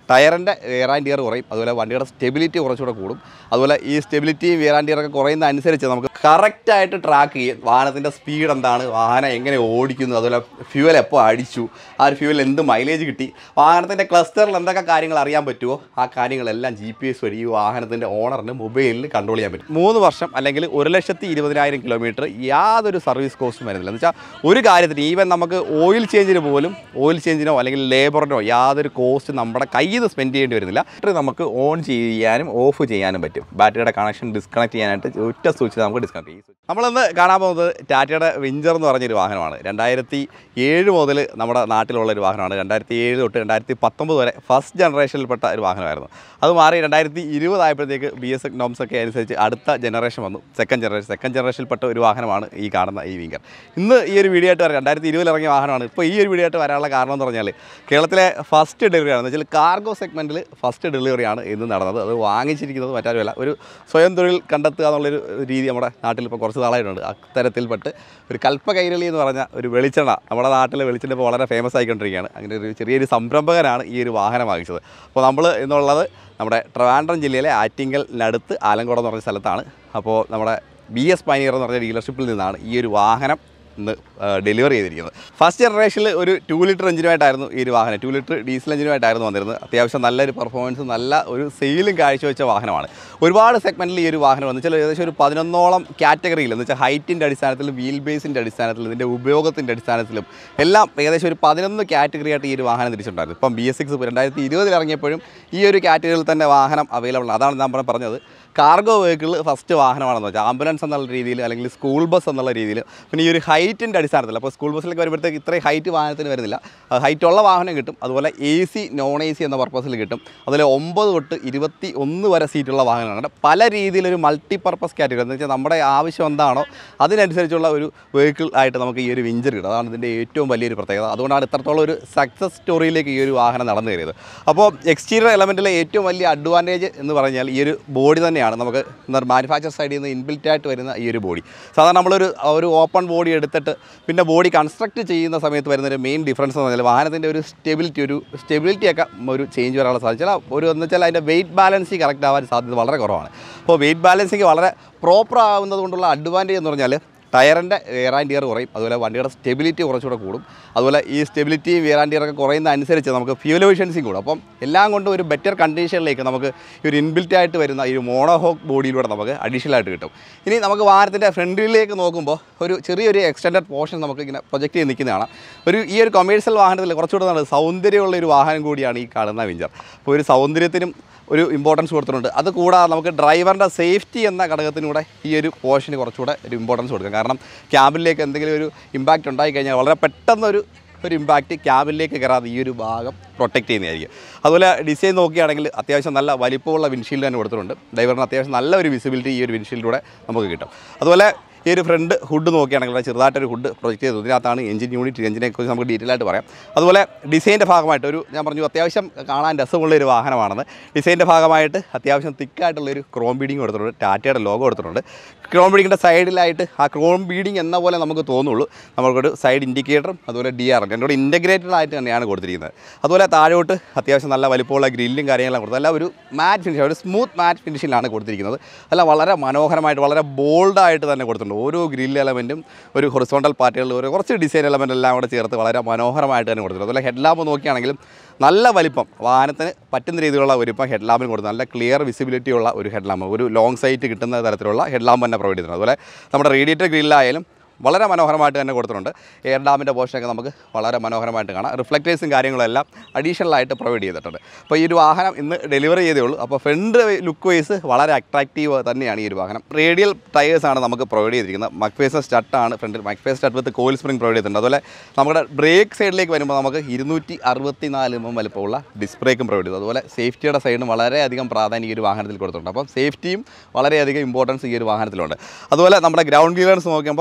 ടയറിൻ്റെ wear and year കുറയും അതുപോലെ വണ്ടിയുടെ സ്റ്റെബിലിറ്റി കുറച്ചുകൂടെ കൂടും അതുപോലെ ഈ സ്റ്റെബിലിറ്റി വെയർ ആൻഡ് ഇയർ ഒക്കെ കുറയുന്ന അനുസരിച്ച് നമുക്ക് കറക്റ്റായിട്ട് ട്രാക്ക് ചെയ്യും വാഹനത്തിൻ്റെ സ്പീഡ് എന്താണ് വാഹനം എങ്ങനെ ഓടിക്കുന്നു അതുപോലെ ഫ്യൂവൽ എപ്പോൾ അടിച്ചു ആ ഒരു ഫ്യൂവൽ എന്ത് മൈലേജ് കിട്ടി വാഹനത്തിൻ്റെ ക്ലസ്റ്ററിൽ എന്തൊക്കെ കാര്യങ്ങൾ അറിയാൻ പറ്റുമോ ആ കാര്യങ്ങളെല്ലാം ജി പി എസ് വഴി ഈ വാഹനത്തിൻ്റെ ഓണറിന് മൊബൈലിൽ കൺട്രോൾ ചെയ്യാൻ പറ്റും മൂന്ന് വർഷം അല്ലെങ്കിൽ ഒരു ലക്ഷത്തി ഇരുപതിനായിരം കിലോമീറ്റർ യാതൊരു സർവീസ് കോസ്റ്റും വരുന്നില്ല എന്ന് വെച്ചാൽ ഒരു കാര്യത്തിന് ഈവൻ നമുക്ക് ഓയിൽ ചേഞ്ചിന് പോലും ഓയിൽ ചേഞ്ചിനോ അല്ലെങ്കിൽ ലേബറിനോ യാതൊരു കോസ്റ്റ് നമ്മുടെ കയ്യിൽ നിന്ന് സ്പെൻഡ് ചെയ്യേണ്ടി വരുന്നില്ല ബാറ്ററി നമുക്ക് ഓൺ ചെയ്യാനും ഓഫ് ചെയ്യാനും പറ്റും ബാറ്ററിയുടെ കണക്ഷൻ ഡിസ്കണക്ട് ചെയ്യാനായിട്ട് ഒറ്റ സ്വിച്ച് നമുക്ക് ഡിസ്കണക്ട് ചെയ്യും നമ്മളിന്ന് കാണാൻ പോകുന്നത് ടാറ്റയുടെ വിഞ്ചർ എന്ന് പറഞ്ഞൊരു വാഹനമാണ് രണ്ടായിരത്തി ഏഴ് മുതൽ നമ്മുടെ നാട്ടിലുള്ള ഒരു വാഹനമാണ് രണ്ടായിരത്തി ഏഴ് തൊട്ട് രണ്ടായിരത്തി പത്തൊമ്പത് വരെ ഫസ്റ്റ് ജനറേഷനിൽപ്പെട്ട ഒരു വാഹനമായിരുന്നു അത് മാറി രണ്ടായിരത്തി ഇരുപതായപ്പോഴത്തേക്ക് ബി എസ് നോംസ് ഒക്കെ അനുസരിച്ച് അടുത്ത ജനറേഷൻ വന്നു സെക്കൻഡ് ജനറേഷൻ സെക്കൻഡ് ജനറേഷനിൽപ്പെട്ട ഒരു വാഹനമാണ് ഈ കാണുന്ന ഈ വിങ്കർ ഇന്ന് ഈ ഒരു വീഡിയോ ആയിട്ട് വരാം രണ്ടായിരത്തി ഇരുപതിൽ ഇറങ്ങിയ വാഹനമാണ് ഇപ്പോൾ ഈ ഒരു വീഡിയോ ആയിട്ട് വരാനുള്ള കാരണം എന്ന് പറഞ്ഞാൽ കേരളത്തിലെ ഫസ്റ്റ് ഡെലിവറിയാണ് എന്ന് വെച്ചാൽ കാർഗോ സെഗ്മെൻറ്റിൽ ഫസ്റ്റ് ഡെലിവറിയാണ് ഇന്ന് നടന്നത് അത് വാങ്ങിച്ചിരിക്കുന്നത് മറ്റാരുമല്ല ഒരു സ്വയം തൊഴിൽ കണ്ടെത്തുക എന്നുള്ളൊരു രീതി നമ്മുടെ നാട്ടിൽ ഇപ്പോൾ കുറച്ച് നാളായിട്ടുണ്ട് അത്തരത്തിൽപ്പെട്ട് ഒരു കൽപ്പകൈരളി എന്ന് പറഞ്ഞ ഒരു വെളിച്ചെണ്ണ നമ്മുടെ നാട്ടിലെ വെളിച്ചെണ്ണ ഇപ്പോൾ വളരെ ഫേമസ് ആയിക്കൊണ്ടിരിക്കുകയാണ് അങ്ങനെ ഒരു ചെറിയൊരു സംരംഭകനാണ് ഈ ഒരു വാഹനം വാങ്ങിച്ചത് അപ്പോൾ നമ്മൾ എന്നുള്ളത് നമ്മുടെ ട്രിവാൻഡ്രം ജില്ലയിലെ ആറ്റിങ്ങലിനടുത്ത് ആലങ്കോട് എന്ന് പറഞ്ഞ സ്ഥലത്താണ് അപ്പോൾ നമ്മുടെ ബി എസ് പൈനിയർ എന്ന് പറഞ്ഞ ഡീലർഷിപ്പിൽ നിന്നാണ് ഈ ഒരു വാഹനം ഇന്ന് ഡെലിവറി ചെയ്തിരിക്കുന്നത് ഫസ്റ്റ് ജനറേഷനിൽ ഒരു ടു ലിറ്റർ എഞ്ചിനുമായിട്ടായിരുന്നു ഈ ഒരു വാഹനം ടു ലിറ്റർ ഡീസൽ എഞ്ചിനുമായിട്ടായിരുന്നു വന്നിരുന്നത് അത്യാവശ്യം നല്ലൊരു പെർഫോമൻസ് നല്ല ഒരു സെയിലും കാഴ്ചവെച്ച വാഹനമാണ് ഒരുപാട് സെഗ്മെൻറ്റിൽ ഈ ഒരു വാഹനം എന്ന് വെച്ചാൽ ഏകദേശം ഒരു പതിനൊന്നോളം കാറ്റഗറിയിൽ എന്ന് വെച്ചാൽ ഹൈറ്റിൻ്റെ അടിസ്ഥാനത്തിലും വീൽ ബേസിൻ്റെ അടിസ്ഥാനത്തിലും ഇതിൻ്റെ ഉപയോഗത്തിൻ്റെ അടിസ്ഥാനത്തിലും എല്ലാം ഏകദേശം ഒരു പതിനൊന്ന് കാറ്റഗറി ആയിട്ട് ഈ ഒരു വാഹനം തിരിച്ചിട്ടുണ്ടായിരുന്നു ഇപ്പം ബി എസ് സിക്സ് രണ്ടായിരത്തി ഇരുപതിൽ ഇറങ്ങിയപ്പോഴും ഈ ഒരു കാറ്റഗറിയിൽ തന്നെ വാഹനം അവൈലബിൾ ആണ് അതാണ് ഞാൻ പറഞ്ഞ- പറഞ്ഞത് കാർഗോ വെഹിക്കിൾ ഫസ്റ്റ് വാഹനമാണെന്ന് വെച്ചാൽ ആംബുലൻസ് എന്നുള്ള രീതിയിൽ അല്ലെങ്കിൽ സ്കൂൾ ബസ് എന്നുള്ള രീതിയിൽ പിന്നെ ഈ ഒരു ഹൈറ്റിൻ്റെ അടിസ്ഥാനത്തിൽ അപ്പോൾ സ്കൂൾ ബസ്സിലേക്ക് വരുമ്പോഴത്തേക്ക് ഇത്രയും ഹൈറ്റ് വാഹനത്തിന് വരുന്നില്ല ഹൈറ്റ് ഉള്ള വാഹനം കിട്ടും അതുപോലെ A C non A C എന്ന പർപ്പസിൽ കിട്ടും അതുപോലെ ഒമ്പത് തൊട്ട് ഇരുപത്തി ഒന്ന് വരെ സീറ്റുള്ള വാഹനങ്ങളാണ് പല രീതിയിലൊരു മൾട്ടി പർപ്പസ് കാറ്റഗറി എന്ന് വെച്ചാൽ നമ്മുടെ ആവശ്യം എന്താണോ അതിനനുസരിച്ചുള്ള ഒരു വെഹിക്കിൾ ആയിട്ട് നമുക്ക് ഈ ഒരു വിഞ്ചർ കിട്ടും അതാണ് ഇതിൻ്റെ ഏറ്റവും വലിയൊരു പ്രത്യേകത അതുകൊണ്ടാണ് ഇത്രത്തോളം ഒരു സക്സസ് സ്റ്റോറിയിലേക്ക് ഈ ഒരു വാഹനം നടന്നു കയറിയത് അപ്പോൾ എക്സ്റ്റീരിയർ എലമെൻറ്റിലെ ഏറ്റവും വലിയ അഡ്വാൻറ്റേജ് എന്ന് പറഞ്ഞാൽ ഈ ഒരു ബോഡി തന്നെയാണ് നമുക്ക് എന്താ മാനുഫാക്ചർ സൈഡിൽ നിന്ന് ഇൻബിൽറ്റ് ആയിട്ട് വരുന്ന ഈ ഒരു ബോഡി സാധാരണ നമ്മളൊരു ഒരു ഓപ്പൺ ബോഡി എടുത്തിട്ട് പിന്നെ ബോഡി കൺസ്ട്രക്ട് ചെയ്യുന്ന സമയത്ത് വരുന്ന ഒരു മെയിൻ ഡിഫറൻസ് എന്ന് പറഞ്ഞാൽ വാഹനത്തിൻ്റെ ഒരു സ്റ്റെബിലിറ്റി ഒരു സ്റ്റെബിലിറ്റി ഒക്കെ ഒരു ചേഞ്ച് വരാനുള്ള സാധ്യത ഒരു എന്ന് വെച്ചാൽ അതിൻ്റെ വെയിറ്റ് ബാലൻസിങ് കറക്റ്റ് ആവാൻ സാധ്യത വളരെ കുറവാണ് അപ്പോൾ വെയിറ്റ് ബാലൻസിങ് വളരെ പ്രോപ്പർ ആവുന്നത് കൊണ്ടുള്ള അഡ്വാൻറ്റേജ് എന്ന് പറഞ്ഞാൽ ടയറിൻ്റെ വെയർ ആൻഡ് ഇയർ കുറയും അതുപോലെ വണ്ടിയുടെ സ്റ്റെബിലിറ്റി കുറച്ചുകൂടെ കൂടും അതുപോലെ ഈ സ്റ്റെബിലിറ്റി വെയർ ആൻഡ് ഇയർ ഒക്കെ കുറയുന്ന അനുസരിച്ച് നമുക്ക് ഫ്യൂൽ എഫിഷ്യൻസി കൂടും അപ്പം എല്ലാം കൊണ്ടും ഒരു ബെറ്റർ കണ്ടീഷനിലേക്ക് നമുക്ക് ഈ ഒരു ഇൻബിൽറ്റ് ആയിട്ട് വരുന്ന ഈ ഒരു മോണോഹോക്ക് ബോഡിയിലൂടെ നമുക്ക് അഡീഷണൽ ആയിട്ട് കിട്ടും ഇനി നമുക്ക് വാഹനത്തിൻ്റെ ഫ്രണ്ടിലേക്ക് നോക്കുമ്പോൾ ഒരു ചെറിയൊരു എക്സ്റ്റൻഡഡ് പോർഷൻ നമുക്ക് ഇങ്ങനെ പ്രൊജക്റ്റ് ചെയ്ത് നിൽക്കുന്നതാണ് ഒരു ഈ ഒരു കൊമേഴ്സ്യൽ വാഹനത്തിൽ കുറച്ചുകൂടെ നല്ല സൗന്ദര്യമുള്ള ഒരു വാഹനം കൂടിയാണ് ഈ കാണുന്ന വിഞ്ചർ അപ്പോൾ ഒരു സൗന്ദര്യത്തിനും ഒരു ഇമ്പോർട്ടൻസ് കൊടുത്തിട്ടുണ്ട് അത് കൂടാതെ നമുക്ക് ഡ്രൈവറിൻ്റെ സേഫ്റ്റി എന്ന ഘടകത്തിലൂടെ ഈ ഒരു പോർഷന് കുറച്ചുകൂടെ ഒരു ഇമ്പോർട്ടൻസ് കൊടുക്കാം കാരണം ക്യാബിലേക്ക് എന്തെങ്കിലും ഒരു ഇമ്പാക്റ്റ് ഉണ്ടായി കഴിഞ്ഞാൽ വളരെ പെട്ടെന്നൊരു ഒരു ഇമ്പാക്റ്റ് ക്യാബിലേക്ക് കയറാതെ ഈ ഒരു ഭാഗം പ്രൊട്ടക്റ്റ് ചെയ്യുന്നതായിരിക്കും അതുപോലെ ഡിസൈൻ നോക്കുകയാണെങ്കിൽ അത്യാവശ്യം നല്ല വലിപ്പമുള്ള വിൻഷീൽഡ് തന്നെ കൊടുത്തിട്ടുണ്ട് ഡ്രൈവറിന് അത്യാവശ്യം നല്ല ഒരു വിസിബിലിറ്റി ഈ ഒരു വിൻഷീൽഡിലൂടെ നമുക്ക് കിട്ടും അതുപോലെ ഈ ഒരു ഫ്രണ്ട് ഹുഡ് നോക്കുകയാണെങ്കിൽ ഇവിടെ ചെറുതായിട്ടൊരു ഹുഡ് പ്രൊജക്റ്റ് ചെയ്തു ഇതിനകത്താണ് എഞ്ചിൻ യൂണിറ്റ് എഞ്ചിനെ കുറിച്ച് നമുക്ക് ഡീറ്റെയിൽ ആയിട്ട് പറയാം അതുപോലെ ഡിസൈൻ്റെ ഭാഗമായിട്ട് ഒരു ഞാൻ പറഞ്ഞു അത്യാവശ്യം കാണാൻ രസമുള്ള ഒരു വാഹനമാണെന്ന് ഡിസൈൻ്റെ ഭാഗമായിട്ട് അത്യാവശ്യം തിക്കായിട്ടുള്ള ഒരു ക്രോം ബീഡിങ് കൊടുത്തിട്ടുണ്ട് ടാറ്റയുടെ ലോഗോ കൊടുത്തിട്ടുണ്ട് ക്രോം ബീഡിങ്ങിൻ്റെ സൈഡിലായിട്ട് ആ ക്രോം ബീഡിങ് എന്ന പോലെ നമുക്ക് തോന്നുള്ളൂ നമുക്കൊരു സൈഡ് ഇൻഡിക്കേറ്ററും അതുപോലെ ഡി ആറും രണ്ടുകൂടെ ഇൻറ്റഗ്രേറ്റഡ് ആയിട്ട് തന്നെയാണ് കൊടുത്തിരിക്കുന്നത് അതുപോലെ താഴോട്ട് അത്യാവശ്യം നല്ല വലിപ്പമുള്ള ഗ്രില്ലും കാര്യങ്ങളെല്ലാം കൊടുത്തത് അല്ല ഒരു മാറ്റ് ഫിനിഷ് ഒരു സ്മൂത്ത് മാറ്റ് ഫിനിഷിലാണ് കൊടുത്തിരിക്കുന്നത് അല്ല വളരെ മനോഹരമായിട്ട് വളരെ ബോൾഡായിട്ട് തന്നെ കൊടുത്തിട്ടുണ്ട് ഓരോ ഗ്രിൽ എലമെൻറ്റും ഒരു ഹൊറിസോണ്ടൽ പാർട്ടികളിൽ ഒരു കുറച്ച് ഡിസൈൻ എലമെൻ്റ് എല്ലാം കൂടെ ചേർത്ത് വളരെ മനോഹരമായിട്ട് തന്നെ കൊടുത്തിട്ടുണ്ട് അതുപോലെ ഹെഡ് ലാമ്പ് നോക്കുകയാണെങ്കിലും നല്ല വലിപ്പം വാഹനത്തിന് പറ്റുന്ന രീതിയിലുള്ള ഒരു ഇപ്പം ഹെഡ് ലാമ്പിന് കൊടുത്തു നല്ല ക്ലിയർ വിസിബിലിറ്റി ഉള്ള ഒരു ഹെഡ് ലാമ്പ് ഒരു ലോങ് സൈറ്റ് കിട്ടുന്ന തരത്തിലുള്ള ഹെഡ് ലാമ്പ് തന്നെ പ്രൊവൈഡ് ചെയ്തിട്ടുണ്ട് അതുപോലെ നമ്മുടെ റേഡിയേറ്റർ ഗ്രില്ലായാലും വളരെ മനോഹരമായിട്ട് തന്നെ കൊടുത്തിട്ടുണ്ട് എയർ ഡാമിൻ്റെ പോർഷനൊക്കെ നമുക്ക് വളരെ മനോഹരമായിട്ട് കാണാം റിഫ്ലക്റ്റേഴ്സും കാര്യങ്ങളും എല്ലാം അഡീഷണൽ ആയിട്ട് പ്രൊവൈഡ് ചെയ്തിട്ടുണ്ട് അപ്പോൾ ഈ ഒരു വാഹനം ഇന്ന് ഡെലിവറി ചെയ്തേ ഉള്ളൂ അപ്പോൾ ഫ്രണ്ട് ലുക്ക് വൈസ് വളരെ അട്രാക്റ്റീവ് തന്നെയാണ് ഈ ഒരു വാഹനം റേഡിയൽ ടയേഴ്സാണ് നമുക്ക് പ്രൊവൈഡ് ചെയ്തിരിക്കുന്നത് മക്ഫേസ് സ്റ്റട്ടാണ് ഫ്രണ്ടിൽ McPherson strut with coil spring provide ചെയ്തിട്ടുണ്ട് അതുപോലെ നമ്മുടെ ബ്രേക്ക് സൈഡിലേക്ക് വരുമ്പോൾ നമുക്ക് ഇരുന്നൂറ്റി അറുപത്തി നാല് എം വലിപ്പമുള്ള ഡിസ്ക് ബ്രേക്കും പ്രൊവൈഡ് ചെയ്തു അതുപോലെ സേഫ്റ്റിയുടെ സൈഡിന് വളരെയധികം പ്രാധാന്യം ഈ ഒരു വാഹനത്തിൽ കൊടുത്തിട്ടുണ്ട് അപ്പം സേഫ്റ്റിയും വളരെയധികം ഇമ്പോർട്ടൻസ് ഈ ഒരു വാഹനത്തിലുണ്ട് അതുപോലെ നമ്മുടെ ഗ്രൗണ്ട് ക്ലിയറൻസ് നോക്കുമ്പോൾ ഏകദേശം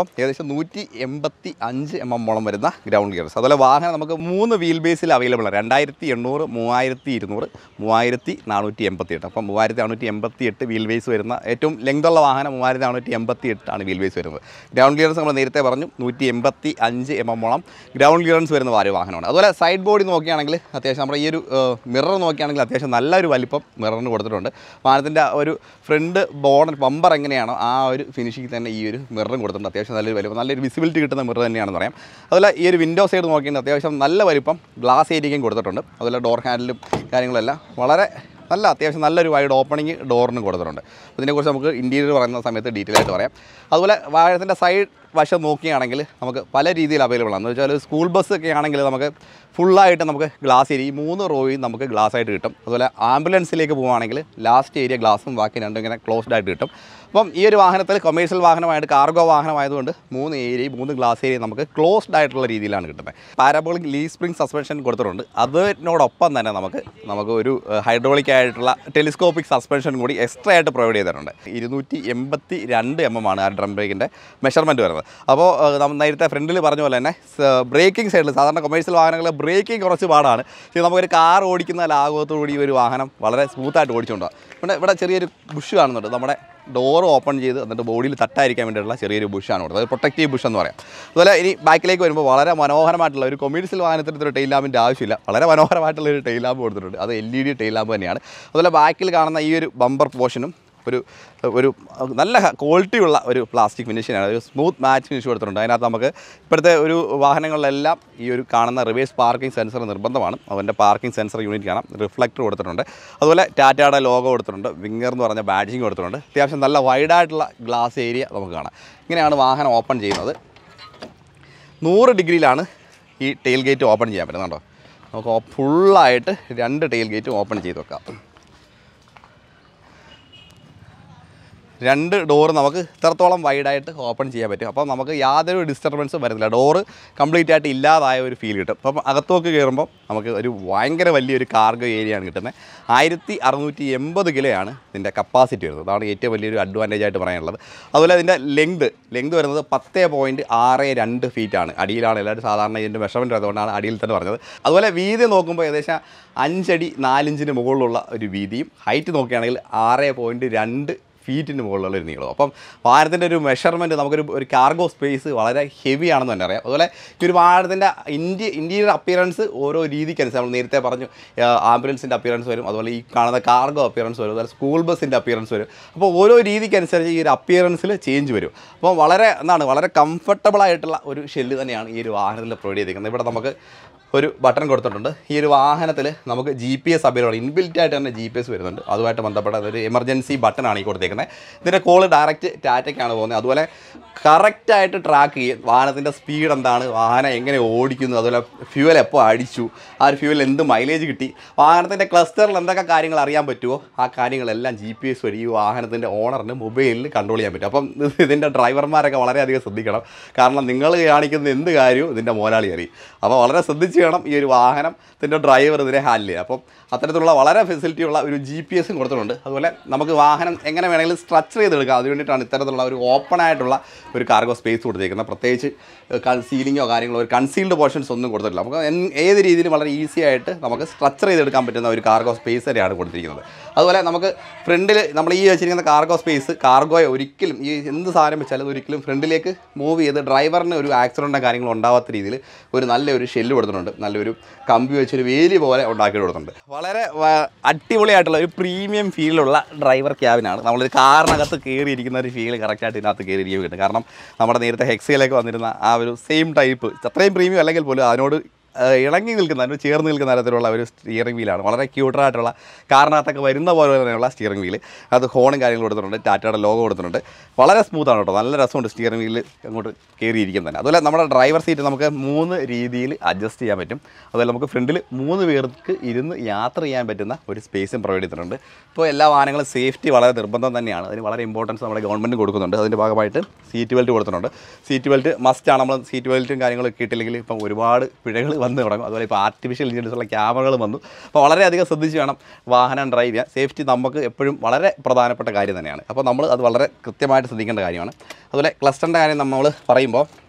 നൂറ്റി എൺപത്തി അഞ്ച് എം എം മോളം വരുന്ന ഗ്രൗണ്ട് ഗിയർസ് അതുപോലെ വാഹനം നമുക്ക് മൂന്ന് വീൽ ബേസിൽ അവൈലബിൾ ആണ് രണ്ടായിരത്തി എണ്ണൂറ് മൂവായിരത്തി ഇരുന്നൂറ് മൂവായിരത്തി നാനൂറ്റി എൺപത്തി എട്ട് അപ്പം മൂവായിരത്തി നാനൂറ്റി എൺപത്തി എട്ട് വീൽ ബേസ് വരുന്ന ഏറ്റവും ലെങ്ത് ഉള്ള വാഹനം മൂവായിരത്തി നാനൂറ്റി എൺപത്തി എട്ടാണ് വീൽ ബേസ് വരുന്നത് ഗ്രൗണ്ട് ക്ലിയറൻസ് നമ്മൾ നേരത്തെ പറഞ്ഞു നൂറ്റി എൺപത്തി അഞ്ച് എം എം മോളം ഗ്രൗണ്ട് ക്ലിയറൻസ് വരുന്ന വാരി വാഹനമാണ് അതുപോലെ സൈഡ് ബോഡി നോക്കുകയാണെങ്കിൽ അത്യാവശ്യം നമ്മുടെ ഈ ഒരു മിറർ നോക്കുകയാണെങ്കിൽ അത്യാവശ്യം നല്ലൊരു വലിപ്പം മിററിന് കൊടുത്തിട്ടുണ്ട് വാഹനത്തിൻ്റെ ഒരു ഫ്രണ്ട് ബോർഡ് ബമ്പർ എങ്ങനെയാണോ ആ ഒരു ഫിനിഷിംഗ് തന്നെ ഈ ഒരു മിററും കൊടുത്തിട്ടുണ്ട് അത്യാവശ്യം നല്ലൊരു വലിപ്പം നല്ലൊരു വിസിബിലിറ്റി കിട്ടുന്ന മിറർ തന്നെയാണെന്ന് പറയാം അതുപോലെ ഈ ഒരു വിൻഡോ സൈഡ് നോക്കിയാൽ അത്യാവശ്യം നല്ല വലിപ്പം ഗ്ലാസ് ഏരിയയും കൊടുത്തിട്ടുണ്ട് അതുപോലെ ഡോർ ഹാൻഡിലും കാര്യങ്ങളെല്ലാം വളരെ നല്ല അത്യാവശ്യം നല്ലൊരു വൈഡ് ഓപ്പണിങ് ഡോറിനും കൊടുത്തിട്ടുണ്ട് ഇതിനെക്കുറിച്ച് നമുക്ക് ഇൻറ്റീരിയർ പറയുന്ന സമയത്ത് ഡീറ്റെയിൽ ആയിട്ട് പറയാം അതുപോലെ വാഹനത്തിൻ്റെ സൈഡ് വശം നോക്കുകയാണെങ്കിൽ നമുക്ക് പല രീതിയിൽ അവൈലബിൾ ആണ് എന്ന് വെച്ചാൽ സ്കൂൾ ബസ് ഒക്കെ ആണെങ്കിൽ നമുക്ക് ഫുള്ളായിട്ട് നമുക്ക് ഗ്ലാസ് ഏരിയ ഈ മൂന്ന് റോയും നമുക്ക് ഗ്ലാസ് ആയിട്ട് കിട്ടും അതുപോലെ ആംബുലൻസിലേക്ക് പോവുകയാണെങ്കിൽ ലാസ്റ്റ് ഏരിയ ഗ്ലാസും ബാക്കി രണ്ടും ഇങ്ങനെ ക്ലോസ്ഡ് ആയിട്ട് കിട്ടും അപ്പം ഈ ഒരു വാഹനത്തിൽ കൊമേഴ്ഷ്യൽ വാഹനമായിട്ട് കാർഗോ വാഹനമായതുകൊണ്ട് മൂന്ന് ഏരിയയും മൂന്ന് ഗ്ലാസ് ഏരിയ നമുക്ക് ക്ലോസ്ഡ് ആയിട്ടുള്ള രീതിയിലാണ് കിട്ടുന്നത് പാരാബോളിക് ലീ സ്പ്രിംഗ് സസ്പെൻഷൻ കൊടുത്തിട്ടുണ്ട് അതിനോടൊപ്പം തന്നെ നമുക്ക് നമുക്ക് ഒരു ഹൈഡ്രോളിക് ആയിട്ടുള്ള ടെലിസ്കോപ്പിക് സസ്പെൻഷൻ കൂടി എക്സ്ട്രാ ആയിട്ട് പ്രൊവൈഡ് ചെയ്തിട്ടുണ്ട് ഇരുന്നൂറ്റി എൺപത്തി രണ്ട് എം എം ആണ് ആ ഡ്രം ബ്രേക്കിൻ്റെ മെഷർമെൻറ്റ് വരുന്നത് അപ്പോൾ നമ്മൾ നേരത്തെ ഫ്രണ്ടിൽ പറഞ്ഞ പോലെ തന്നെ ബ്രേക്കിംഗ് സൈഡിൽ സാധാരണ കൊമേഴ്ഷ്യൽ വാഹനങ്ങൾ ബ്രേക്കിംഗ് കുറച്ച് പാടാണ് പക്ഷേ നമുക്കൊരു കാർ ഓടിക്കുന്ന ലാഘവത്തോടുകൂടി ഈ ഒരു വാഹനം വളരെ സ്മൂത്തായിട്ട് ഓടിച്ചുകൊണ്ടാണ് ഇവിടെ ഇവിടെ ചെറിയൊരു ബുഷ് കാണുന്നുണ്ട് നമ്മുടെ ഡോർ ഓപ്പൺ ചെയ്ത് എന്നിട്ട് ബോഡിയിൽ തട്ടായിരിക്കാൻ വേണ്ടിയിട്ടുള്ള ചെറിയൊരു ബുഷാണ് കൊടുത്തത് അത് പ്രൊട്ടക്റ്റീവ് ബുഷ് എന്ന് പറയാം അതുപോലെ ഇനി ബാക്കിലേക്ക് വരുമ്പോൾ വളരെ മനോഹരമായിട്ടുള്ള ഒരു കൊമേഴ്സ്യൽ വാഹനത്തിന് ഒരു ടെയിൽ ലാമ്പിൻ്റെ ആവശ്യമില്ല വളരെ മനോഹരമായിട്ടുള്ള ഒരു ടെയിൽ ലാമ്പ് കൊടുത്തിട്ടുണ്ട് അത് L E D tail lamp തന്നെയാണ് അതുപോലെ ബാക്കിൽ കാണുന്ന ഈ ഒരു ബമ്പർ പോർഷനും ഒരു ഒരു നല്ല ക്വാളിറ്റിയുള്ള ഒരു പ്ലാസ്റ്റിക് ഫിനിഷിനാണ് ഒരു സ്മൂത്ത് മാച്ച് ഫിനിഷ് കൊടുത്തിട്ടുണ്ട് അതിനകത്ത് നമുക്ക് ഇപ്പോഴത്തെ ഒരു വാഹനങ്ങളിലെല്ലാം ഈ ഒരു കാണുന്ന റിവേഴ്സ് പാർക്കിംഗ് സെൻസർ നിർബന്ധമാണ് അതിൻ്റെ പാർക്കിംഗ് സെൻസർ യൂണിറ്റ് കാണാം റിഫ്ലക്ടർ കൊടുത്തിട്ടുണ്ട് അതുപോലെ ടാറ്റയുടെ ലോഗോ കൊടുത്തിട്ടുണ്ട് വിങ്ങർ എന്ന് പറഞ്ഞ ബാഡ്ജിങ് കൊടുത്തിട്ടുണ്ട് അത്യാവശ്യം നല്ല വൈഡായിട്ടുള്ള ഗ്ലാസ് ഏരിയ നമുക്ക് കാണാം ഇങ്ങനെയാണ് വാഹനം ഓപ്പൺ ചെയ്യുന്നത് നൂറ് ഡിഗ്രിയിലാണ് ഈ ടെയിൽ ഗേറ്റ് ഓപ്പൺ ചെയ്യാൻ പറ്റുന്നുണ്ടോ നമുക്ക് ഫുള്ളായിട്ട് രണ്ട് ടെയിൽ ഗേറ്റും ഓപ്പൺ ചെയ്ത് വെക്കാം രണ്ട് ഡോറ് നമുക്ക് ഇത്രത്തോളം വൈഡായിട്ട് ഓപ്പൺ ചെയ്യാൻ പറ്റും അപ്പോൾ നമുക്ക് യാതൊരു ഡിസ്റ്റർബൻസും വരുന്നില്ല ഡോറ് കംപ്ലീറ്റ് ആയിട്ട് ഇല്ലാതായ ഒരു ഫീൽ കിട്ടും അപ്പം അകത്തോക്ക് കയറുമ്പോൾ നമുക്ക് ഒരു ഭയങ്കര വലിയൊരു കാർഗോ ഏരിയയാണ് കിട്ടുന്നത് ആയിരത്തി അറുന്നൂറ്റി എൺപത് കിലോയാണ് ഇതിൻ്റെ കപ്പാസിറ്റി വരുന്നത് അതാണ് ഏറ്റവും വലിയൊരു അഡ്വാൻറ്റേജ് ആയിട്ട് പറയാനുള്ളത് അതുപോലെ ഇതിൻ്റെ ലെങ്ത് ലെങ്ത് വരുന്നത് പത്ത് പോയിൻറ്റ് ആറ് രണ്ട് ഫീറ്റാണ് അടിയിലാണ് എല്ലാവരും സാധാരണ ഇതിൻ്റെ മെഷർമെൻറ്റ് അതുകൊണ്ടാണ് അടിയിൽ തന്നെ പറഞ്ഞത് അതുപോലെ വീതി നോക്കുമ്പോൾ ഏകദേശം അഞ്ചടി നാലിഞ്ചിന് മുകളിലുള്ള ഒരു വീതിയും ഹൈറ്റ് നോക്കുകയാണെങ്കിൽ ആറ് പോയിൻറ്റ് രണ്ട് ഫീറ്റിന് മുകളിലുള്ള ഒരു നീളം അപ്പം വാഹനത്തിൻ്റെ ഒരു മെഷർമെൻറ്റ് നമുക്കൊരു ഒരു കാർഗോ സ്പേസ് വളരെ ഹെവി ആണെന്ന് തന്നെ അറിയാം അതുപോലെ ഈ ഒരു വാഹനത്തിൻ്റെ ഇൻറ്റി ഇൻറ്റീരിയർ അപ്പിയറൻസ് ഓരോ രീതിക്കനുസരിച്ച് നമ്മൾ നേരത്തെ പറഞ്ഞു ആംബുലൻസിൻ്റെ അപ്പിയറൻസ് വരും അതുപോലെ ഈ കാണുന്ന കാർഗോ അപ്പിയറൻസ് വരും അതുപോലെ സ്കൂൾ ബസ്സിൻ്റെ അപ്പിയറൻസ് വരും അപ്പോൾ ഓരോ രീതിക്കനുസരിച്ച് ഈ ഒരു അപ്പിയറൻസിൽ ചേഞ്ച് വരും അപ്പോൾ വളരെ എന്താണ് വളരെ കംഫർട്ടബിൾ ആയിട്ടുള്ള ഒരു ഷെല്ല് തന്നെയാണ് ഈ ഒരു വാഹനത്തിൽ പ്രൊവൈഡ് ചെയ്തിരിക്കുന്നത് ഇവിടെ നമുക്ക് ഒരു ബട്ടൺ കൊടുത്തിട്ടുണ്ട് ഈ ഒരു വാഹനത്തിൽ നമുക്ക് G P S available inbuilt ആയിട്ട് തന്നെ ജി പി എസ് വരുന്നുണ്ട് അതുമായിട്ട് ബന്ധപ്പെട്ട ഒരു എമർജൻസി ബട്ടണാണ് ഈ കൊടുത്തേക്കുന്നത് ഇതിൻ്റെ കോള് ഡയറക്റ്റ് ടാറ്റയ്ക്കാണ് പോകുന്നത് അതുപോലെ കറക്റ്റായിട്ട് ട്രാക്ക് ചെയ്യും വാഹനത്തിൻ്റെ സ്പീഡ് എന്താണ് വാഹനം എങ്ങനെ ഓടിക്കുന്നു അതുപോലെ ഫ്യൂവൽ എപ്പോൾ അടിച്ചു ആ ഒരു ഫ്യൂവൽ എന്ത് മൈലേജ് കിട്ടി വാഹനത്തിൻ്റെ ക്ലസ്റ്ററിൽ എന്തൊക്കെ കാര്യങ്ങൾ അറിയാൻ പറ്റുമോ ആ കാര്യങ്ങളെല്ലാം ജി പി എസ് വഴി ഈ വാഹനത്തിൻ്റെ ഓണറിന് മൊബൈലിൽ കൺട്രോൾ ചെയ്യാൻ പറ്റും അപ്പം ഇതിൻ്റെ ഡ്രൈവർമാരൊക്കെ വളരെയധികം ശ്രദ്ധിക്കണം കാരണം നിങ്ങൾ കാണിക്കുന്ന എന്ത് കാര്യവും ഇതിൻ്റെ മോലാളി അറിയും അപ്പോൾ വളരെ ശ്രദ്ധിച്ച് വേണം ഈ ഒരു വാഹനത്തിൻ്റെ ഡ്രൈവർ ഇതിനെ ഹാൻഡിൽ ചെയ്യുക അപ്പം അത്തരത്തിലുള്ള വളരെ ഫെസിലിറ്റി ഉള്ള ഒരു ജി പി എസും കൊടുത്തിട്ടുണ്ട് അതുപോലെ നമുക്ക് വാഹനം എങ്ങനെ വേണമെങ്കിലും സ്ട്രക്ചർ ചെയ്തെടുക്കാം അതിന് വേണ്ടിയിട്ടാണ് ഇത്തരത്തിലുള്ള ഒരു ഓപ്പൺ ആയിട്ടുള്ള ഒരു കാർഗോ സ്പേസ് കൊടുത്തേക്കുന്നത് പ്രത്യേകിച്ച് സീലിങ്ങോ കാര്യങ്ങളോ ഒരു കൺസീൽഡ് പോർഷൻസ് ഒന്നും കൊടുത്തിട്ടില്ല നമുക്ക് എൻ- ഏത് രീതിയിലും വളരെ ഈസി ആയിട്ട് നമുക്ക് സ്ട്രക്ചർ ചെയ്തെടുക്കാൻ പറ്റുന്ന ഒരു കാർഗോ സ്പേസ് തന്നെയാണ് കൊടുത്തിരിക്കുന്നത് അതുപോലെ നമുക്ക് ഫ്രണ്ടിൽ നമ്മൾ ഈ വെച്ചിരിക്കുന്ന കാർഗോ സ്പേസ് കാർഗോയെ ഒരിക്കലും ഈ എന്ത് സാധനം വെച്ചാലും അത് ഒരിക്കലും ഫ്രണ്ടിലേക്ക് മൂവ് ചെയ്ത് ഡ്രൈവറിന് ഒരു ആക്സിഡൻറ്റോ കാര്യങ്ങളോ ഉണ്ടാവാത്ത രീതിയിൽ ഒരു നല്ലൊരു ഷെല്ല് കൊടുത്തിട്ടുണ്ട് നല്ലൊരു കമ്പി വെച്ചൊരു വേലി പോലെ ഉണ്ടാക്കി കൊടുത്തിട്ടുണ്ട് വളരെ വ- അടിപൊളിയായിട്ടുള്ള ഒരു പ്രീമിയം ഫീലുള്ള ഡ്രൈവർ ക്യാബിനാണ് നമ്മളൊരു കാറിനകത്ത് കയറിയിരിക്കുന്ന ഒരു ഫീൽ കറക്റ്റായിട്ട് ഇതിനകത്ത് കയറിയിരിക്കും കിട്ടും കാരണം നമ്മുടെ നേരത്തെ ഹെക്സിയിലേക്ക് വന്നിരുന്ന ആ ഒരു സെയിം ടൈപ്പ് അത്രയും പ്രീമിയം അല്ലെങ്കിൽ പോലും അതിനോട് ആ, ഇണങ്ങി നിൽക്കുന്ന അതിനോട് ചേർന്ന് നിൽക്കുന്ന തരത്തിലുള്ള ഒരു സ്റ്റിയറിംഗ് വീലാണ് വളരെ ക്യൂട്ടറായിട്ടുള്ള കാറിനകത്തൊക്കെ വരുന്ന പോലെ തന്നെയുള്ള സ്റ്റിയറിംഗ് വീല് അത് ഹോണും കാര്യങ്ങളും കൊടുത്തിട്ടുണ്ട് ടാറ്റയുടെ ലോഗോ കൊടുത്തിട്ടുണ്ട് വളരെ സ്മൂത്താണ് കേട്ടോ നല്ല രസമുണ്ട് സ്റ്റിയറിംഗ് വീല് അങ്ങോട്ട് കയറിയിരിക്കും തന്നെ അതുപോലെ നമ്മുടെ ഡ്രൈവർ സീറ്റ് നമുക്ക് മൂന്ന് രീതിയിൽ അഡ്ജസ്റ്റ് ചെയ്യാൻ പറ്റും അതുപോലെ നമുക്ക് ഫ്രണ്ടിൽ മൂന്ന് പേർക്ക് ഇരുന്ന് യാത്ര ചെയ്യാൻ പറ്റുന്ന ഒരു സ്പേസും പ്രൊവൈഡ് ചെയ്തിട്ടുണ്ട് ഇപ്പോൾ എല്ലാ വാഹനങ്ങളും സേഫ്റ്റി വളരെ നിർബന്ധം തന്നെയാണ് അതിന് വളരെ ഇമ്പോർട്ടൻസ് നമ്മുടെ ഗവൺമെൻറ് കൊടുക്കുന്നുണ്ട് അതിൻ്റെ ഭാഗമായിട്ട് സീറ്റ് ബെൽറ്റ് കൊടുത്തിട്ടുണ്ട് സീറ്റ് ബെൽറ്റ് മസ്റ്റാണ് നമ്മൾ സീറ്റ് ബെൽറ്റും കാര്യങ്ങളൊക്കെ ഇട്ടില്ലെങ്കിൽ ഇപ്പം ഒരുപാട് പിഴകൾ വന്ന് തുടങ്ങും അതുപോലെ ഇപ്പോൾ ആർട്ടിഫിഷ്യൽ ഇൻ്റലിജൻസ് ഉള്ള ക്യാമറകൾ വന്നു അപ്പോൾ വളരെയധികം ശ്രദ്ധിച്ച് വേണം വാഹനം ഡ്രൈവ് ചെയ്യാൻ സേഫ്റ്റി നമുക്ക് എപ്പോഴും വളരെ പ്രധാനപ്പെട്ട കാര്യം തന്നെയാണ് അപ്പോൾ നമ്മൾ അത് വളരെ കൃത്യമായിട്ട് ശ്രദ്ധിക്കേണ്ട കാര്യമാണ് അതുപോലെ ക്ലസ്റ്ററിൻ്റെ കാര്യം നമ്മൾ പറയുമ്പോൾ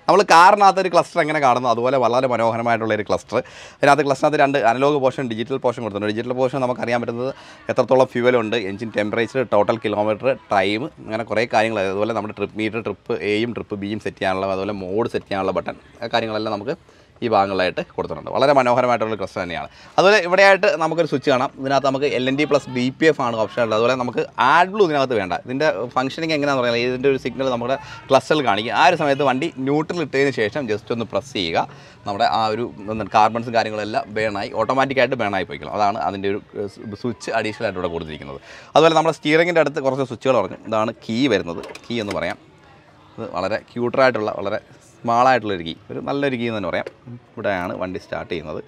നമ്മൾ കാറിനകത്ത് ഒരു ക്ലസ്റ്റർ എങ്ങനെ കാണുന്നു അതുപോലെ വളരെ മനോഹരമായിട്ടുള്ള ഒരു ക്ലസ്റ്റർ അതിനകത്ത് ക്ലസ്റ്ററിനകത്ത് രണ്ട് അനലോഗ് പോർഷൻ ഡിജിറ്റൽ പോർഷൻ കൊടുത്തിട്ടുണ്ട് ഡിജിറ്റൽ പോർഷൻ നമുക്ക് അറിയാൻ പറ്റുന്നത് എത്രത്തോളം ഫ്യൂവലുണ്ട് engine temperature total kilometre time അങ്ങനെ കുറേ കാര്യങ്ങൾ അതുപോലെ നമ്മുടെ ട്രിപ്പ് മീറ്റർ ട്രിപ്പ് എയും ട്രിപ്പ് ബിയും സെറ്റ് ചെയ്യാനുള്ള അതുപോലെ മോഡ് സെറ്റ് ചെയ്യാനുള്ള ബട്ടൺ ആ കാര്യങ്ങളെല്ലാം നമുക്ക് ഈ ഭാഗങ്ങളിലായിട്ട് കൊടുത്തിട്ടുണ്ട് വളരെ മനോഹരമായിട്ടുള്ള ക്ലസ്റ്റർ തന്നെയാണ് അതുപോലെ ഇവിടെയായിട്ട് നമുക്കൊരു സ്വിച്ച് കാണാം ഇതിനകത്ത് നമുക്ക് L N D plus B P F ആണ് ഓപ്ഷൻ ഉള്ളത് അതുപോലെ നമുക്ക് ആഡ് ബ്ലൂ ഇതിനകത്ത് വേണ്ട ഇതിൻ്റെ ഫംഗ്ഷനിങ് എങ്ങനെയാണെന്ന് പറഞ്ഞാൽ ഇതിൻ്റെ ഒരു സിഗ്നൽ നമ്മുടെ ക്ലസ്റ്ററിൽ കാണിക്കും ആ ഒരു സമയത്ത് വണ്ടി ന്യൂട്രൽ ഇട്ടതിന് ശേഷം ജസ്റ്റ് ഒന്ന് പ്രസ് ചെയ്യുക നമ്മുടെ ആ ഒരു കാർബൺസും കാര്യങ്ങളെല്ലാം ബേണായി ഓട്ടോമാറ്റിക്കായിട്ട് ബേണായി പോയിക്കണം അതാണ് അതിൻ്റെ ഒരു സ്വിച്ച് അഡീഷണൽ ആയിട്ട് ഇവിടെ കൊടുത്തിരിക്കുന്നത് അതുപോലെ നമ്മുടെ സ്റ്റിയറിങ്ങിൻ്റെ അടുത്ത് കുറച്ച് സ്വിച്ചുകൾ പറഞ്ഞു ഇതാണ് കീ വരുന്നത് കീ എന്ന് പറയാം ഇത് വളരെ ക്യൂട്ടറായിട്ടുള്ള വളരെ സ്മാളായിട്ടുള്ളൊരു കീ ഒരു നല്ലൊരു കീ എന്ന് തന്നെ പറയാം ഇവിടെയാണ് വണ്ടി സ്റ്റാർട്ട് ചെയ്യുന്നത്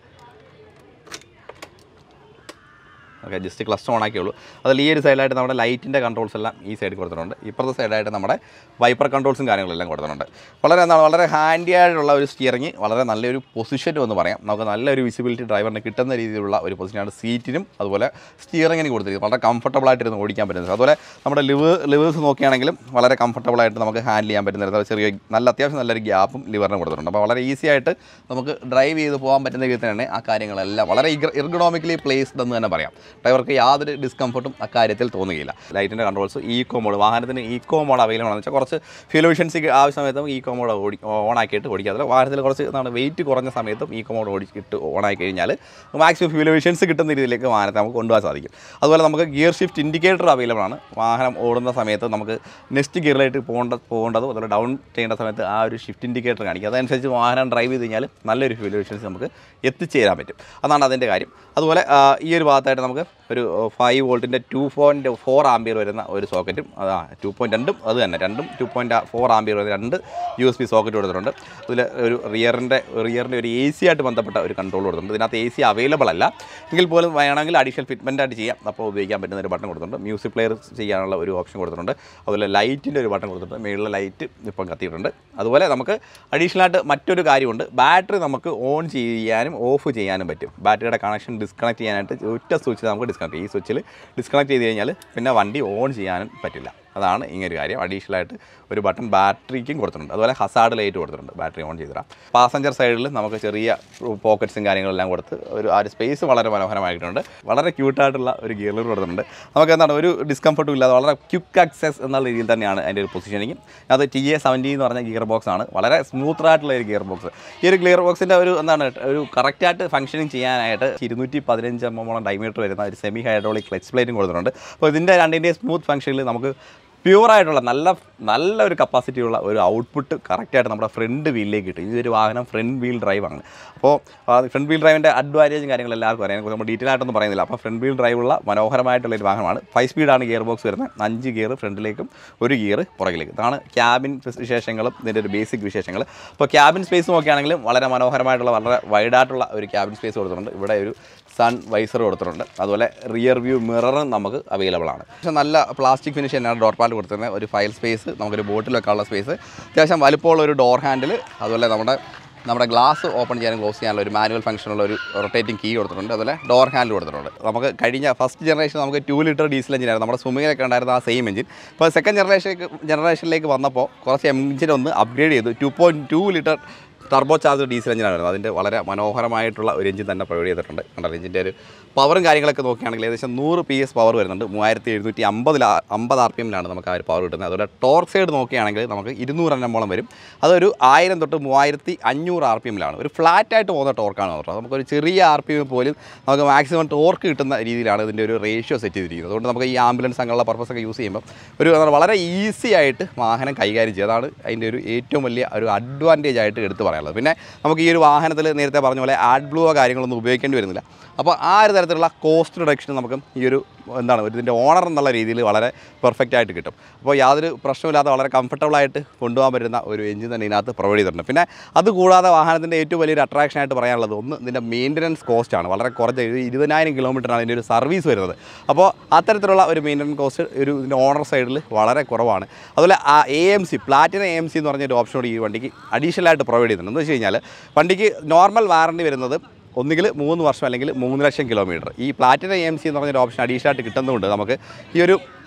ഓക്കെ ജസ്റ്റ് ക്ലസ്റ്റർ ഓൺ ആക്കിയുള്ളൂ അതിൽ ഈ ഒരു സൈഡിലായിട്ട് നമ്മുടെ ലൈറ്റിൻ്റെ കൺട്രോൾസ് എല്ലാം ഈ സൈഡിൽ കൊടുത്തിട്ടുണ്ട് ഇപ്പുറത്തെ സൈഡായിട്ട് നമ്മുടെ വൈപ്പർ കൺട്രോൾസും കാര്യങ്ങളെല്ലാം കൊടുത്തിട്ടുണ്ട് വളരെ എന്താണ് വളരെ ഹാൻഡി ആയിട്ടുള്ള ഒരു സ്റ്റിയറിങ് വളരെ നല്ലൊരു പൊസിഷനും എന്ന് പറയാം നമുക്ക് നല്ലൊരു വിസിബിലിറ്റി ഡ്രൈവറിന് കിട്ടുന്ന രീതിയിലുള്ള ഒരു പൊസിഷനാണ് സീറ്റിനും അതുപോലെ സ്റ്റിയറിങ്ങിന് കൊടുത്തിരിക്കുന്നത് വളരെ കംഫർട്ടബിൾ ആയിട്ടിരുന്ന് ഓടിക്കാൻ പറ്റുന്നത് അതുപോലെ നമ്മുടെ ലിവ് ലിവേഴ്സ് നോക്കുകയാണെങ്കിലും വളരെ കംഫർട്ടബിൾ ആയിട്ട് നമുക്ക് ഹാൻഡിൽ ചെയ്യാൻ പറ്റുന്ന തരത്തിലുള്ള ചെറിയ നല്ല അത്യാവശ്യം നല്ലൊരു ഗ്യാപ്പും ലിവറിന് കൊടുത്തിട്ടുണ്ട് അപ്പോൾ വളരെ ഈസി ആയിട്ട് നമുക്ക് ഡ്രൈവ് ചെയ്ത് പോകാൻ പറ്റുന്ന രീതിയിൽ തന്നെ ആ കാര്യങ്ങളെല്ലാം വളരെ ഇർഗണോമിക്കലി പ്ലേസ്ഡ് എന്ന് തന്നെ പറയാം ഡ്രൈവർക്ക് യാതൊരു ഡിസ്കംഫർട്ടും അക്കാര്യത്തിൽ തോന്നുകയില്ല ലൈറ്റിൻ്റെ കൺട്രോൾസ് ഈക്കോ മോഡ് വാഹനത്തിന് ഈക്കോ മോഡ് അവൈലബിൾ ആണെന്ന് വെച്ചാൽ കുറച്ച് ഫ്യൂൽ എഫിഷ്യൻസിക്ക് ആവശ്യ സമയത്തും ഈക്കോ മോഡ് ഓടി ഓൺ ആക്കിയിട്ട് ഓടിക്കുക അതിൽ വാഹനത്തിൽ കുറച്ച് എന്താണ് വെയിറ്റ് കുറഞ്ഞ സമയത്തും ഈക്കോ മോഡ് ഓടിച്ചിട്ട് ഓൺ ആയി കഴിഞ്ഞാൽ മാക്സിമം ഫ്യൂൽ എഫിഷ്യൻസി കിട്ടുന്ന രീതിയിലേക്ക് വാഹനത്തെ നമുക്ക് കൊണ്ടുപോകാൻ സാധിക്കും അതുപോലെ നമുക്ക് ഗിയർ ഷിഫ്റ്റ് ഇൻഡിക്കേറ്റർ അവൈലബിൾ ആണ് വാഹനം ഓടുന്ന സമയത്ത് നമുക്ക് നെക്സ്റ്റ് ഗിയറിലായിട്ട് പോകേണ്ട പോകേണ്ടതും അതുപോലെ ഡൗൺ ചെയ്യേണ്ട സമയത്ത് ആ ഒരു ഷിഫ്റ്റ് ഇൻഡിക്കേറ്റർ കാണിക്കും അതനുസരിച്ച് വാഹനം ഡ്രൈവ് ചെയ്ത് കഴിഞ്ഞാൽ നല്ലൊരു ഫ്യൂൽ എഫിഷ്യൻസി നമുക്ക് എത്തിച്ചേരാൻ പറ്റും അതാണ് അതിൻ്റെ കാര്യം അതുപോലെ ആ, ഈ ഒരു ഭാഗത്തായിട്ട് നമുക്ക് ഒരു ഫൈവ് വോൾട്ടിൻ്റെ ടു പോയിൻറ്റ് ഫോർ ആംബിയർ വരുന്ന ഒരു സോക്കറ്റും അതാ ടു പോയിൻറ്റ് രണ്ടും അത് തന്നെ രണ്ടും ടു പോയിൻറ്റ് ഫോർ ആംബിയർ വരുന്ന രണ്ട് യു എസ് ബി സോക്കറ്റ് കൊടുത്തിട്ടുണ്ട് അതിൽ ഒരു റിയറിൻ്റെ റിയറിൻ്റെ ഒരു എ സി ആയിട്ട് ബന്ധപ്പെട്ട ഒരു കൺട്രോൾ കൊടുത്തിട്ടുണ്ട് ഇതിനകത്ത് എ സി അവൈലബിൾ അല്ല എങ്കിൽ പോലും വേണമെങ്കിൽ അഡീഷണൽ ഫിറ്റ്മെൻ്റ് ആയിട്ട് ചെയ്യാം അപ്പോൾ ഉപയോഗിക്കാൻ പറ്റുന്ന ഒരു ബട്ടൺ കൊടുത്തിട്ടുണ്ട് മ്യൂസിക് പ്ലെയർ ചെയ്യാനുള്ള ഒരു ഓപ്ഷൻ കൊടുത്തിട്ടുണ്ട് അതുപോലെ ലൈറ്റിൻ്റെ ഒരു ബട്ടൺ കൊടുത്തിട്ടുണ്ട് മേളിലെ ലൈറ്റ് ഇപ്പം കത്തിയിട്ടുണ്ട് അതുപോലെ നമുക്ക് അഡീഷണൽ ആയിട്ട് മറ്റൊരു കാര്യമുണ്ട് ബാറ്ററി നമുക്ക് ഓൺ ചെയ്യാനും ഓഫ് ചെയ്യാനും പറ്റും ബാറ്ററിയുടെ കണക്ഷൻ ഡിസ്കണക്ട് ചെയ്യാനായിട്ട് ഒറ്റ സ്വിച്ചിൽ നമുക്ക് ഡിസ്കണക്ട് ചെയ്യും ഈ സ്വിച്ചിൽ ഡിസ്കണക്ട് ചെയ്ത് കഴിഞ്ഞാൽ പിന്നെ വണ്ടി ഓൺ ചെയ്യാനും പറ്റില്ല അതാണ് ഇങ്ങനൊരു കാര്യം അഡീഷണൽ ആയിട്ട് ഒരു ബട്ടൺ ബാറ്ററിക്കും കൊടുത്തിട്ടുണ്ട് അതുപോലെ ഹസാർഡ് ലൈറ്റ് കൊടുത്തിട്ടുണ്ട് ബാറ്ററി ഓൺ ചെയ്തിടാം പാസഞ്ചർ സൈഡിൽ നമുക്ക് ചെറിയ പോക്കറ്റ്സും കാര്യങ്ങളെല്ലാം കൊടുത്ത് ഒരു ആ ഒരു സ്പേസ് വളരെ മനോഹരമായിട്ടുണ്ട് വളരെ ക്യൂട്ടായിട്ടുള്ള ഒരു ഗിയർ കൊടുത്തിട്ടുണ്ട് നമുക്ക് എന്താണ് ഒരു ഡിസ്കംഫർട്ടും ഇല്ലാതെ വളരെ ക്വിക്ക് ആക്സസ് എന്നുള്ള രീതിയിൽ തന്നെയാണ് അതിൻ്റെ ഒരു പൊസിഷനിങ് അത് ടി എ സെവൻറ്റി എന്ന് പറഞ്ഞ ഗിയർ ബോക്സ് ആണ് വളരെ സ്മൂത്ത് ആയിട്ടുള്ള ഒരു ഗിയർ ബോക്സ് ഈ ഒരു ഗിയർ ബോക്സിൻ്റെ ഒരു എന്താണ് ഒരു കറക്റ്റായിട്ട് ഫംഗ്ഷനിങ് ചെയ്യാനായിട്ട് ഇരുന്നൂറ്റി പതിനഞ്ച് എം എമ്മോളം ഡയമീറ്റർ വരുന്ന ഒരു സെമി ഹൈഡ്രോളിക് ക്ലച്ച് പ്ലേറ്റും കൊടുത്തിട്ടുണ്ട് അപ്പോൾ ഇതിൻ്റെ രണ്ടിൻ്റെ സ്മൂത്ത് ഫംഗ്ഷനിൽ നമുക്ക് പ്യുവറായിട്ടുള്ള നല്ല നല്ല ഒരു കപ്പാസിറ്റി ഉള്ള ഒരു ഔട്ട്പുട്ട് കറക്റ്റായിട്ട് നമ്മുടെ ഫ്രണ്ട് വീലിലേക്ക് കിട്ടും ഇതൊരു വാഹനം ഫ്രണ്ട് വീൽ ഡ്രൈവ് ആണ് അപ്പോൾ ഫ്രണ്ട് വീൽ ഡ്രൈവിൻ്റെ അഡ്വാൻറ്റേജും കാര്യങ്ങളും എല്ലാവർക്കും അറിയാം അതിനെക്കുറിച്ച് നമ്മൾ ഡീറ്റെയിൽ ആയിട്ടൊന്നും പറയുന്നില്ല അപ്പോൾ ഫ്രണ്ട് വീൽ ഡ്രൈവുള്ള മനോഹരമായിട്ടുള്ള ഒരു വാഹനമാണ് ഫൈവ് സ്പീഡാണ് ഗിയർ ബോക്സ് വരുന്നത് അഞ്ച് ഗിയർ ഫ്രണ്ടിലേക്കും ഒരു ഗിയർ പുറകിലേക്കും ഇതാണ് ക്യാബിൻ വിശേഷങ്ങളും ഇതിൻ്റെ ഒരു ബേസിക് വിശേഷങ്ങൾ അപ്പോൾ ക്യാബിൻ സ്പേസ് നോക്കുകയാണെങ്കിലും വളരെ മനോഹരമായിട്ടുള്ള വളരെ വൈഡായിട്ടുള്ള ഒരു ക്യാബിൻ സ്പേസ് കൊടുത്തിട്ടുണ്ട് ഇവിടെ ഒരു സൺ വൈസർ കൊടുത്തിട്ടുണ്ട് അതുപോലെ റിയർ വ്യൂ മിററും നമുക്ക് അവൈലബിൾ ആണ് പക്ഷേ നല്ല പ്ലാസ്റ്റിക് ഫിനിഷ് തന്നെയാണ് ഡോർ പാൽ കൊടുത്തിരുന്നത് ഒരു ഫയൽ സ്പേസ് നമുക്കൊരു ബോട്ടിൽ വെക്കാനുള്ള സ്പേസ് അത്യാവശ്യം വലുപ്പമുള്ള ഒരു ഡോർ ഹാൻഡിൽ അതുപോലെ നമ്മുടെ നമ്മുടെ ഗ്ലാസ് ഓപ്പൺ ചെയ്യാനും ക്ലോസ് ചെയ്യാനുള്ള ഒരു മാനുവൽ ഫംഗ്ഷനുള്ള ഒരു റൊട്ടേറ്റിംഗ് കീ കൊടുത്തിട്ടുണ്ട് അതുപോലെ ഡോർ ഹാൻഡിൽ കൊടുത്തിട്ടുണ്ട് നമുക്ക് കഴിഞ്ഞ ഫസ്റ്റ് ജനറേഷൻ നമുക്ക് ടു ലിറ്റർ ഡീസൽ എഞ്ചിനായിരുന്നു നമ്മുടെ സുമിയിലൊക്കെ ഉണ്ടായിരുന്ന ആ സെയിം എഞ്ചിൻ ഇപ്പോൾ സെക്കൻഡ് ജനറേഷൻ ജനറേഷനിലേക്ക് വന്നപ്പോൾ കുറച്ച് എഞ്ചിൻ ഒന്ന് അപ്ഗ്രേഡ് ചെയ്തു two point two litre turbo charge diesel എഞ്ചിനാണ് വരുന്നത് അതിൻ്റെ വളരെ മനോഹരമായിട്ടുള്ള ഒരു എഞ്ചിൻ തന്നെ പ്രൊവൈഡ് ചെയ്തിട്ടുണ്ട് കണ്ടോ എഞ്ചിൻ്റെ ഒരു പവറും കാര്യങ്ങളൊക്കെ നോക്കുകയാണെങ്കിൽ ഏകദേശം നൂറ് പി എസ് പവർ വരുന്നുണ്ട് മൂവായിരത്തി എഴുന്നൂറ്റി അമ്പതിൽ അമ്പത് ആർ പി എമ്മിലാണ് നമുക്ക് ആ ഒരു പവർ കിട്ടുന്നത് അതുപോലെ ടോർക്ക് സൈഡ് നോക്കുകയാണെങ്കിൽ നമുക്ക് ഇരുന്നൂറ് എണ്ണമോളം വരും അതൊരു ആയിരം തൊട്ട് മൂവായിരത്തി അഞ്ഞൂറ് ആർ പി എമ്മിലാണ് ഒരു ഫ്ലാറ്റ് ആയിട്ട് പോകുന്ന ടോർക്കാണ് പറഞ്ഞത് നമുക്കൊരു ചെറിയ ആർ പി എം പോലും നമുക്ക് മാക്സിമം ടോർക്ക് കിട്ടുന്ന രീതിയിലാണ് ഇതിൻ്റെ ഒരു റേഷ്യോ സെറ്റ് ചെയ്തിരിക്കുന്നത് അതുകൊണ്ട് നമുക്ക് ഈ ആംബുലൻസ് അങ്ങനെയുള്ള പർപ്പസ് ഒക്കെ യൂസ് ചെയ്യുമ്പോൾ ഒരു എന്താണ് വളരെ ഈസി ആയിട്ട് വാഹനം കൈകാര്യം ചെയ്യുക അതാണ് അതിൻ്റെ ഒരു ഏറ്റവും വലിയ ഒരു അഡ്വാൻറ്റേജ് ആയിട്ട് എടുത്ത് പറയാനുള്ളത് പിന്നെ നമുക്ക് ഈ ഒരു വാഹനത്തിൽ നേരത്തെ പറഞ്ഞ പോലെ ആഡ് ബ്ലൂവോ കാര്യങ്ങളൊന്നും ഉപയോഗിക്കേണ്ടി വരുന്നില്ല അപ്പോൾ ആ ഒരു തരത്തിലുള്ള കോസ്റ്റ് റിഡക്ഷൻ നമുക്ക് ഈ ഒരു എന്താണ് ഒരു ഇതിൻ്റെ ഓണർ എന്നുള്ള രീതിയിൽ വളരെ പെർഫെക്റ്റ് ആയിട്ട് കിട്ടും അപ്പോൾ യാതൊരു പ്രശ്നമില്ലാതെ വളരെ comfortable ആയിട്ട് കൊണ്ടുപോകാൻ പറ്റുന്ന ഒരു എഞ്ചിൻ തന്നെ ഇതിനകത്ത് പ്രൊവൈഡ് ചെയ്തിട്ടുണ്ട് പിന്നെ അതുകൂടാതെ വാഹനത്തിൻ്റെ ഏറ്റവും വലിയൊരു അട്രാക്ഷൻ ആയിട്ട് പറയാനുള്ളത് ഒന്ന് ഇതിൻ്റെ മെയിൻ്റനൻസ് കോസ്റ്റാണ് വളരെ കുറച്ച് ഒരു ഇരുപതിനായിരം കിലോമീറ്ററാണ് ഇതിൻ്റെ ഒരു സർവീസ് വരുന്നത് അപ്പോൾ അത്തരത്തിലുള്ള ഒരു മെയിൻ്റനൻസ് കോസ്റ്റ് ഒരു ഇതിൻ്റെ ഓണർ സൈഡിൽ വളരെ കുറവാണ് അതുപോലെ ആ A M C platina A M C എന്ന് പറഞ്ഞൊരു ഓപ്ഷൻ കൂടി ഈ വണ്ടിക്ക് അഡീഷണൽ ആയിട്ട് പ്രൊവൈഡ് ചെയ്യുന്നുണ്ട് എന്ന് വെച്ച് കഴിഞ്ഞാൽ വണ്ടിക്ക് നോർമൽ വാറണ്ടി വരുന്നത് ഒന്നുകിൽ മൂന്ന് വർഷം അല്ലെങ്കിൽ മൂന്ന് ലക്ഷം കിലോമീറ്റർ ഈ പ്ലാറ്റിന എം സി എന്ന് പറഞ്ഞൊരു ഓപ്ഷൻ അഡീഷണൽ ആയിട്ട് കിട്ടുന്നതുകൊണ്ട് നമുക്ക് ഈ ഒരു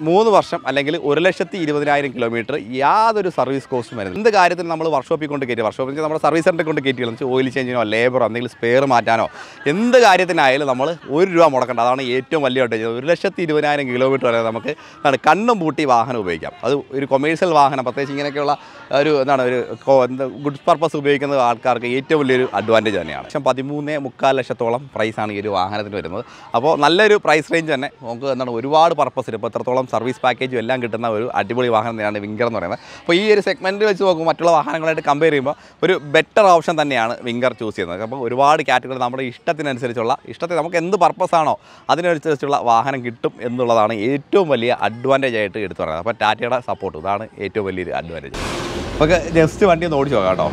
മൂന്ന് വർഷം അല്ലെങ്കിൽ ഒരു ലക്ഷത്തി ഇരുപതിനായിരം കിലോമീറ്റർ യാതൊരു സർവീസ് കോസ്റ്റും വരുന്നത് എന്ത് കാര്യത്തിന് നമ്മൾ വർക്ക്ഷോപ്പിൽ കൊണ്ട് കയറ്റി വർക്ക്ഷോപ്പിൽ നമ്മുടെ സർവീസ് സെൻറ്ററിൽ കൊണ്ട് കയറ്റി വെച്ചാൽ ഓയിൽ ചേഞ്ചിനോ ലേബറോ എന്തെങ്കിലും സ്പെയർ മാറ്റാനോ എന്ത് കാര്യത്തിനായാലും നമ്മൾ ഒരു രൂപ മുടക്കേണ്ട അതാണ് ഏറ്റവും വലിയ അഡ്വാൻറ്റേജ് ഒരു ലക്ഷത്തി ഇരുപതിനായിരം കിലോമീറ്റർ വരെ നമുക്ക് എന്താണ് കണ്ണും പൂട്ടി വാഹനം ഉപയോഗിക്കാം അത് ഒരു കൊമേഴ്സ്യൽ വാഹനം പ്രത്യേകിച്ച് ഇങ്ങനെയൊക്കെയുള്ള ഒരു എന്താണ് ഒരു കോ- എന്താ ഗുഡ്സ് പർപ്പസ് ഉപയോഗിക്കുന്ന ആൾക്കാർക്ക് ഏറ്റവും വലിയൊരു അഡ്വാൻറ്റേജ് തന്നെയാണ് പക്ഷേ പതിമൂന്ന് മുക്കാൽ ലക്ഷത്തോളം പ്രൈസാണ് ഈ ഒരു വാഹനത്തിന് വരുന്നത് അപ്പോൾ നല്ലൊരു പ്രൈസ് റേഞ്ച് തന്നെ നമുക്ക് എന്താണ് ഒരുപാട് പർപ്പസിന് ഇപ്പോൾ എത്രത്തോളം സർവീസ് പാക്കേജും എല്ലാം കിട്ടുന്ന ഒരു അടിപൊളി വാഹനം തന്നെയാണ് വിങ്കർ എന്ന് പറയുന്നത് അപ്പോൾ ഈ ഒരു സെഗ്മെൻറ്റ് വെച്ച് നോക്കുമ്പോൾ മറ്റുള്ള വാഹനങ്ങളായിട്ട് കമ്പയർ ചെയ്യുമ്പോൾ ഒരു ബെറ്റർ ഓപ്ഷൻ തന്നെയാണ് വിങ്കർ ചൂസ് ചെയ്യുന്നത് അപ്പോൾ ഒരുപാട് കാറ്റഗറി നമ്മുടെ ഇഷ്ടത്തിനനുസരിച്ചുള്ള ഇഷ്ടത്തിൽ നമുക്ക് എന്ത് പർപ്പസാണോ അതിനനുസരിച്ചുള്ള വാഹനം കിട്ടും എന്നുള്ളതാണ് ഏറ്റവും വലിയ അഡ്വാൻറ്റേജ് ആയിട്ട് എടുത്തു പറയുന്നത് അപ്പോൾ ടാറ്റയുടെ സപ്പോർട്ട് ഇതാണ് ഏറ്റവും വലിയൊരു അഡ്വാൻറ്റേജ് നമുക്ക് ജസ്റ്റ് വണ്ടി ഒന്ന് ഓടിച്ച് നോക്കാം കേട്ടോ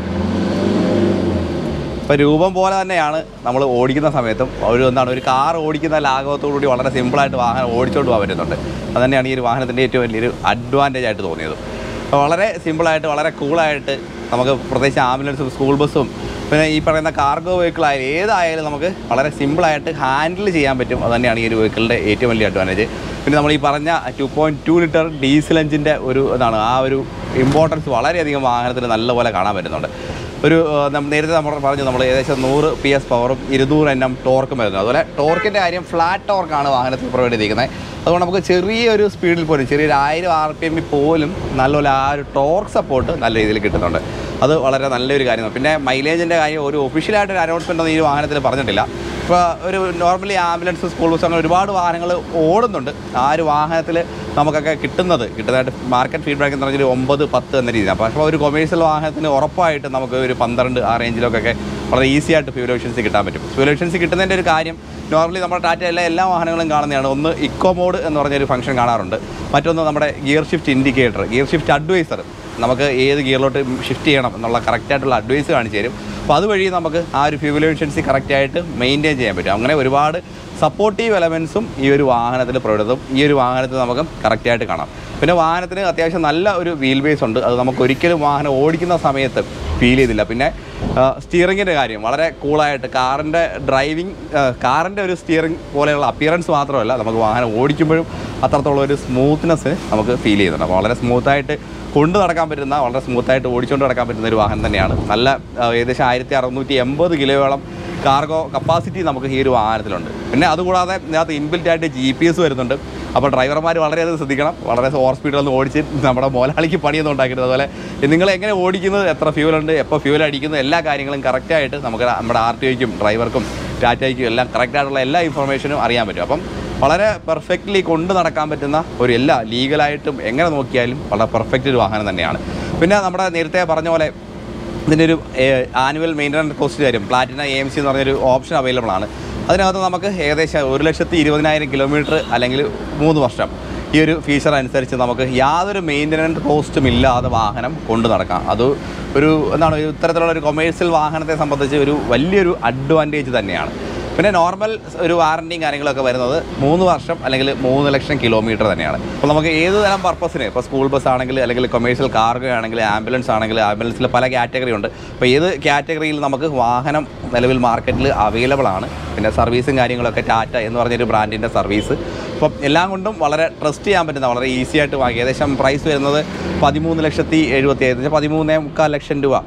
ഇപ്പോൾ രൂപം പോലെ തന്നെയാണ് നമ്മൾ ഓടിക്കുന്ന സമയത്തും ഒരു എന്താണ് ഒരു കാർ ഓടിക്കുന്ന ലാഘവത്തോടുകൂടി വളരെ സിമ്പിളായിട്ട് വാഹനം ഓടിച്ചോണ്ട് പോകാൻ പറ്റുന്നുണ്ട് അത് തന്നെയാണ് ഈ ഒരു വാഹനത്തിൻ്റെ ഏറ്റവും വലിയൊരു അഡ്വാൻറ്റേജ് ആയിട്ട് തോന്നിയത് അപ്പോൾ വളരെ സിമ്പിളായിട്ട് വളരെ കൂളായിട്ട് നമുക്ക് പ്രത്യേകിച്ച് ആംബുലൻസും സ്കൂൾ ബസ്സും പിന്നെ ഈ പറയുന്ന കാർഗോ വെഹിക്കിളായാലും ഏതായാലും നമുക്ക് വളരെ സിമ്പിളായിട്ട് ഹാൻഡിൽ ചെയ്യാൻ പറ്റും അത് തന്നെയാണ് ഈ ഒരു വെഹിക്കിളിൻ്റെ ഏറ്റവും വലിയ അഡ്വാൻറ്റേജ് പിന്നെ നമ്മൾ ഈ പറഞ്ഞ two point two litre diesel എഞ്ചിൻ്റെ ഒരു എന്താണ് ആ ഒരു ഇമ്പോർട്ടൻസ് വളരെയധികം വാഹനത്തിൽ നല്ലപോലെ കാണാൻ പറ്റുന്നുണ്ട് ഒരു ആ, നം- നേരത്തെ നമ്മൾ പറഞ്ഞു നമ്മൾ ഏകദേശം നൂറ് പി എസ് പവറും ഇരുന്നൂറ് എൻ എം ടോർക്കും വരുന്നത് അതുപോലെ ടോർക്കിൻ്റെ കാര്യം ഫ്ലാറ്റ് ടോർക്കാണ് വാഹനത്തിൽ പ്രൊവൈഡ് ചെയ്തിരിക്കുന്നത് അതുകൊണ്ട് നമുക്ക് ചെറിയൊരു സ്പീഡിൽ പോലും ചെറിയൊരു ആയിരം ആർ പി എമ്മിൽ പോലും നല്ലപോലെ ആ ഒരു ടോർക്ക് സപ്പോർട്ട് നല്ല രീതിയിൽ കിട്ടുന്നുണ്ട് അത് വളരെ നല്ലൊരു കാര്യമാണ് പിന്നെ മൈലേജിൻ്റെ കാര്യം ഒരു ഒഫീഷ്യലായിട്ടൊരു അനൗൺസ്മെൻ്റ് ഒന്നും ഈ വാഹനത്തിൽ പറഞ്ഞിട്ടില്ല ഇപ്പോൾ ഒരു നോർമലി ആംബുലൻസ് സ്കൂൾ ബസ് അങ്ങനെ ഒരുപാട് വാഹനങ്ങൾ ഓടുന്നുണ്ട് ആ ഒരു വാഹനത്തിൽ നമുക്കൊക്കെ കിട്ടുന്നത് കിട്ടുന്നതായിട്ട് മാർക്കറ്റ് ഫീഡ്ബാക്ക് എന്ന് പറഞ്ഞാൽ ഒമ്പത് പത്ത് എന്ന രീതിയിലാണ് പക്ഷേ ഒരു കൊമേഴ്സ്യൽ വാഹനത്തിന് ഉറപ്പായിട്ട് നമുക്ക് ഒരു പന്ത്രണ്ട് ആ റേഞ്ചിലൊക്കെ വളരെ ഈസി ആയിട്ട് ഫ്യൂൽ എഫിഷ്യൻസി കിട്ടാൻ പറ്റും ഫ്യൂൽ എഫിഷ്യൻസി കിട്ടുന്നതിൻ്റെ ഒരു കാര്യം നോർമലി നമ്മുടെ ടാറ്റ എല്ലാ എല്ലാ വാഹനങ്ങളും കാണുന്നതാണ് ഒന്ന് ഇക്കോ മോഡ് എന്ന് പറഞ്ഞൊരു ഫംഗ്ഷൻ കാണാറുണ്ട് മറ്റൊന്ന് നമ്മുടെ gear shift indicator gear shift advisor നമുക്ക് ഏത് ഗിയറിലോട്ട് ഷിഫ്റ്റ് ചെയ്യണം എന്നുള്ള കറക്റ്റായിട്ടുള്ള അഡ്വൈസ് കാണിച്ചു തരും അപ്പോൾ അതുവഴി നമുക്ക് ആ ഒരു ഫ്യൂൽ എഫിഷ്യൻസി കറക്റ്റായിട്ട് മെയിൻറ്റെയിൻ ചെയ്യാൻ പറ്റും അങ്ങനെ ഒരുപാട് സപ്പോർട്ടീവ് എലമെൻസും ഈ ഒരു വാഹനത്തിൽ പ്രകൃതം ഈ ഒരു വാഹനത്തിൽ നമുക്ക് കറക്റ്റായിട്ട് കാണാം പിന്നെ വാഹനത്തിന് അത്യാവശ്യം നല്ല ഒരു വീൽ ബേസ് ഉണ്ട് അത് നമുക്ക് ഒരിക്കലും വാഹനം ഓടിക്കുന്ന സമയത്ത് ഫീൽ ചെയ്തില്ല പിന്നെ സ്റ്റിയറിങ്ങിൻ്റെ കാര്യം വളരെ കൂളായിട്ട് കാറിൻ്റെ ഡ്രൈവിംഗ് കാറിൻ്റെ ഒരു സ്റ്റിയറിംഗ് പോലെയുള്ള അപ്പിയറൻസ് മാത്രമല്ല നമുക്ക് വാഹനം ഓടിക്കുമ്പോഴും അത്രത്തോളം ഒരു സ്മൂത്ത്നെസ് നമുക്ക് ഫീൽ ചെയ്യുന്നുണ്ട് അപ്പോൾ വളരെ സ്മൂത്തായിട്ട് കൊണ്ട് നടക്കാൻ പറ്റുന്ന വളരെ സ്മൂത്തായിട്ട് ഓടിച്ചുകൊണ്ട് നടക്കാൻ പറ്റുന്ന ഒരു വാഹനം തന്നെയാണ് നല്ല ആ, ഏകദേശം ആയിരത്തി അറുന്നൂറ്റി എൺപത് കിലോയോളം കാർഗോ കപ്പാസിറ്റി നമുക്ക് ഈ ഒരു വാഹനത്തിലുണ്ട് പിന്നെ അതുകൂടാതെ ഇതിനകത്ത് ഇൻബിൽറ്റ് ആയിട്ട് ജി പി എസ് വരുന്നുണ്ട് അപ്പോൾ ഡ്രൈവർമാർ വളരെയധികം ശ്രദ്ധിക്കണം വളരെ ഓവർ സ്പീഡിലൊന്നും ഓടിച്ച് നമ്മുടെ മോലാളിക്ക് പണിയൊന്നും ഉണ്ടാക്കരുത് അതുപോലെ നിങ്ങൾ എങ്ങനെ ഓടിക്കുന്നത് എത്ര ഫ്യൂലുണ്ട് എപ്പോൾ ഫ്യൂൽ അടിക്കുന്നു എല്ലാ കാര്യങ്ങളും കറക്റ്റായിട്ട് നമുക്ക് നമ്മുടെ ആർ ടി ഒയ്ക്കും ഡ്രൈവർക്കും ടാറ്റയ്ക്കും എല്ലാം കറക്റ്റായിട്ടുള്ള എല്ലാ ഇൻഫർമേഷനും അറിയാൻ പറ്റും അപ്പം വളരെ പെർഫെക്റ്റ്ലി കൊണ്ട് നടക്കാൻ പറ്റുന്ന ഒരു എല്ലാ ലീഗലായിട്ടും എങ്ങനെ നോക്കിയാലും വളരെ പെർഫെക്റ്റ് ഒരു വാഹനം തന്നെയാണ് പിന്നെ നമ്മുടെ നേരത്തെ പറഞ്ഞ പോലെ ഇതിൻ്റെ ഒരു ആനുവൽ മെയിൻ്റനൻസ് കോസ്റ്റ് കാര്യം പ്ലാറ്റിന എ എം സി എന്ന് പറഞ്ഞൊരു ഓപ്ഷൻ അവൈലബിൾ ആണ് അതിനകത്ത് നമുക്ക് ഏകദേശം ഒരു ലക്ഷത്തി ഇരുപതിനായിരം കിലോമീറ്റർ അല്ലെങ്കിൽ മൂന്ന് വർഷം ഈ ഒരു ഫീച്ചർ അനുസരിച്ച് നമുക്ക് യാതൊരു മെയിൻ്റനൻസ് കോസ്റ്റും ഇല്ലാതെ വാഹനം കൊണ്ടു നടക്കാം അത് ഒരു എന്താണ് ഒരു ഇത്തരത്തിലുള്ള ഒരു കൊമേഴ്സ്യൽ വാഹനത്തെ സംബന്ധിച്ച് ഒരു വലിയൊരു അഡ്വാൻറ്റേജ് തന്നെയാണ് പിന്നെ നോർമൽ ഒരു വാറണ്ടിയും കാര്യങ്ങളൊക്കെ വരുന്നത് മൂന്ന് വർഷം അല്ലെങ്കിൽ മൂന്ന് ലക്ഷം കിലോമീറ്റർ തന്നെയാണ് അപ്പോൾ നമുക്ക് ഏത് തരം പർപ്പസിന് ഇപ്പോൾ സ്കൂൾ ബസ് ആണെങ്കിൽ അല്ലെങ്കിൽ കൊമേഴ്ഷ്യൽ കാർഗോ ആണെങ്കിൽ ആംബുലൻസ് ആണെങ്കിൽ ആംബുലൻസിൽ പല കാറ്റഗറി ഉണ്ട് അപ്പോൾ ഏത് കാറ്റഗറിയിൽ നമുക്ക് വാഹനം നിലവിൽ മാർക്കറ്റിൽ അവൈലബിൾ ആണ് പിന്നെ സർവീസും കാര്യങ്ങളൊക്കെ ടാറ്റ എന്ന് പറഞ്ഞൊരു ബ്രാൻഡിൻ്റെ സർവീസ് അപ്പം എല്ലാം കൊണ്ടും വളരെ ട്രസ്റ്റ് ചെയ്യാൻ പറ്റുന്ന വളരെ ഈസി ആയിട്ട് വാങ്ങി ഏകദേശം പ്രൈസ് വരുന്നത് പതിമൂന്ന് ലക്ഷത്തി എഴുപത്തി ഏകദേശം പതിമൂന്നേ മുക്കാൽ ലക്ഷം രൂപ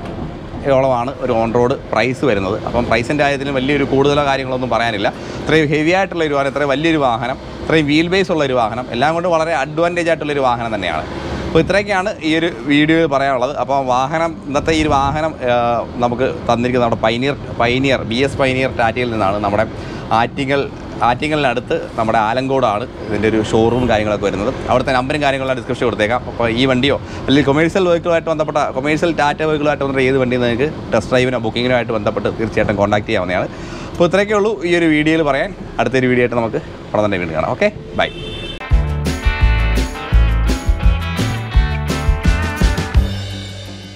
യോളമാണ് ഒരു ഓൺ റോഡ് പ്രൈസ് വരുന്നത് അപ്പം പ്രൈസിൻ്റെ കാര്യത്തിലും വലിയൊരു കൂടുതലോ കാര്യങ്ങളൊന്നും പറയാനില്ല ഇത്രയും ഹെവി ആയിട്ടുള്ള ഒരു വാഹനം ഇത്രയും വലിയൊരു വാഹനം ഇത്രയും വീൽ ബേസ് ഉള്ള ഒരു വാഹനം എല്ലാം കൊണ്ടും വളരെ അഡ്വാൻറ്റേജ് ആയിട്ടുള്ളൊരു വാഹനം തന്നെയാണ് അപ്പോൾ ഇത്രയൊക്കെയാണ് ഈ ഒരു വീഡിയോയിൽ പറയാനുള്ളത് അപ്പോൾ വാഹനം ഇന്നത്തെ ഈ ഒരു വാഹനം ആ, നമുക്ക് തന്നിരിക്കുന്നത് നമ്മുടെ Pioneer Pioneer B S Pioneer ടാറ്റയിൽ നിന്നാണ് നമ്മുടെ ആറ്റിങ്ങൽ ആറ്റിങ്ങലിനടുത്ത് നമ്മുടെ ആലങ്കോടാണ് ഇതിൻ്റെ ഒരു ഷോറൂം കാര്യങ്ങളൊക്കെ വരുന്നത് അവിടുത്തെ നമ്പറും കാര്യങ്ങളും ഡിസ്ക്രിപ്ഷൻ കൊടുത്തേക്കാം അപ്പോൾ ഈ വണ്ടിയോ അല്ലെങ്കിൽ കൊമേഴ്സ്യൽ വെഹിക്കിളുമായിട്ട് ബന്ധപ്പെട്ട കൊമേഴ്സ്യൽ ടാറ്റ വെഹിക്കിളുമായിട്ട് ബന്ധപ്പെട്ട ഏത് വണ്ടി നിങ്ങൾക്ക് ടെസ്റ്റ് ഡ്രൈവിനോ ബുക്കിങ്ങിനുമായിട്ട് ബന്ധപ്പെട്ട് തീർച്ചയായിട്ടും കോൺടാക്ട് ചെയ്യാവുന്നതാണ് അപ്പോൾ ഇത്രയൊക്കെ ഉള്ളൂ ഈ ഒരു വീഡിയോയിൽ പറയാൻ അടുത്തൊരു വീഡിയോ ആയിട്ട് നമുക്ക് ഉടനെ വീണ്ടും കാണാം ഓക്കെ ബൈ